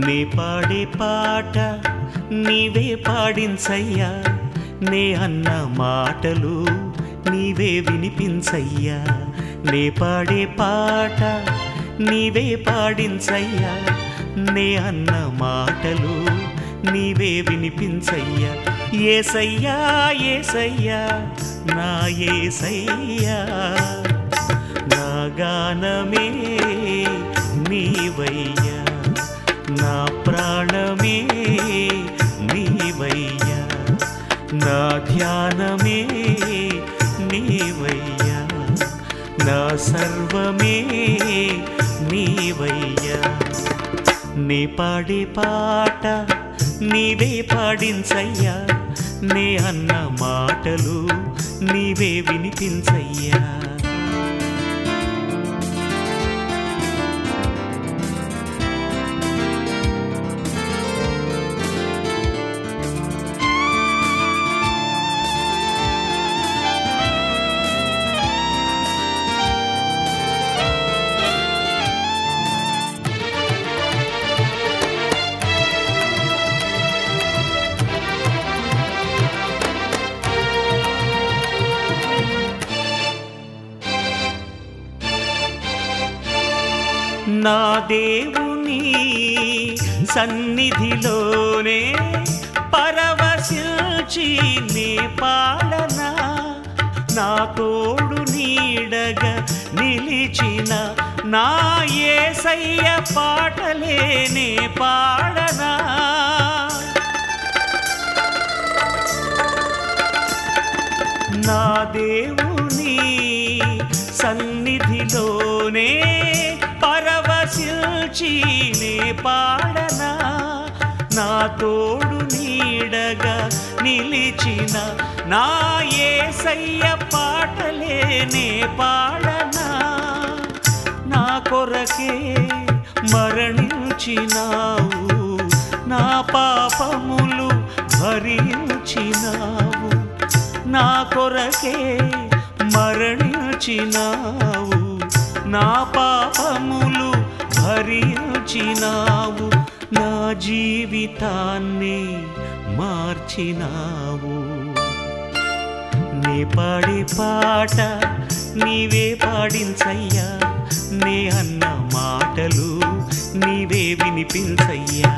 నే పాడే పాట నీవే పాడించయ్యా నే అన్న మాటలు నీవే వినిపించయ్యా నే పాడే పాట నీవే పాడించయ్యా నే అన్న మాటలు నీవే వినిపించయ్యా ఏసయ్యా ఏసయ్యా నా ఏసయ్యా నా గానమే నీవయ్యా నా ప్రాణమే నీవయ్యా నా ధ్యానమే నీవయ్యా నా సర్వమే నీవయ్యా నీ పాడే పాట నీవే పాడించయ్యా నే అన్న మాటలు నీవే వినిపించయ్యా నా దేవుని సన్నిధిలోనే పరవశిల్చి నీ పాలన నా తోడు నీడగా నిలిచిన నా ఏసయ్య పాటలే నే పాడనా నా దేవుని సన్నిధిలోనే పరవశిల్చి నే పాడనా నా తోడు నీడగా నిలిచిన నా ఏసయ్య పాటలే నే పాడనా నా కొరకే మరణించినావు నా పాపములు భరించినావు నా కొరకే మరణించినావు నా పాపములు భరించినావు నా జీవితాన్ని మార్చినావు నీ పాడే పాట నీవే పాడించయ్యా నే అన్న మాటలు నీవే వినిపించయ్యా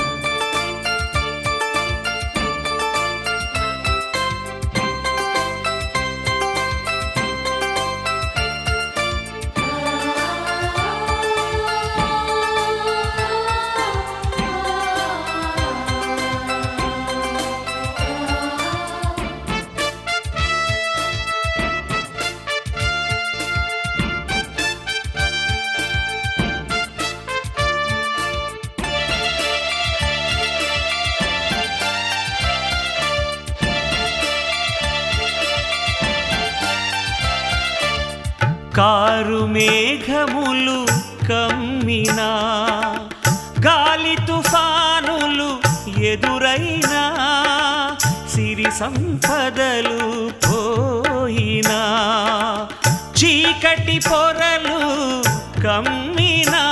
కారు మేఘములు కమ్మినా గాలి తుఫానులు ఎదురైనా సిరి సంపదలు పోయినా చీకటి పొరలు కమ్మినా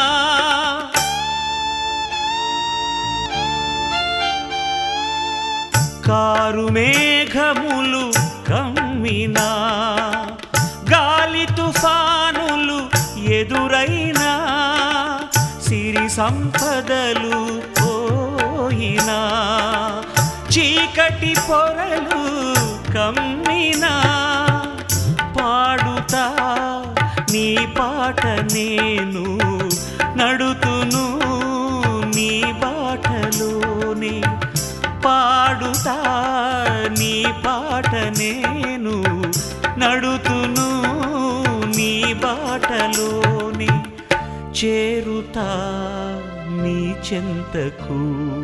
కారు మేఘములు కమ్మినా గాలి తుఫానులు ఎదురైనా సిరి సంపదలు పోయినా చీకటి పొరలు కమ్మినా పాడుతా నీ పాట నేను నడుతును నీ బాటలోనే పాడుతా నీ పాట నేను నడుతును నీ బాటలోని చేరుతా నీ చెంతకు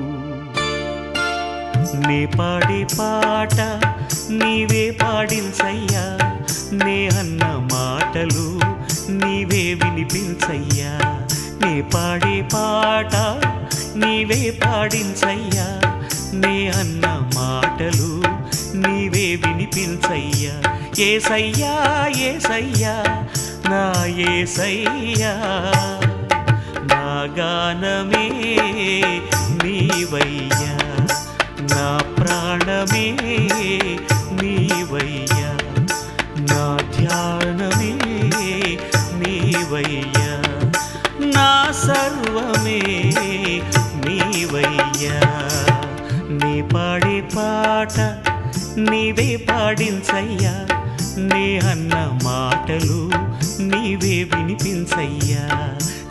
నే పాడే పాట నీవే పాడించయ్యా నే అన్న మాటలు నీవే వినిపించయ్యా నే పాడే పాట నీవే పాడించయ్యా నే అన్న మాటలు నీవే వినిపించయ్యా ఏసయ్యా ఏసయ్యా నా ఏసయ్యా నా గానమే నీవయ్యా నా ప్రాణమే నీవయ్యా నా ధ్యానమే నీవయ్యా నా సర్వమే నీవయ్యా నీ పాడే పాట నీవే పాడించయ్యా నే అన్న మాటలు నీవే వినిపించయ్యా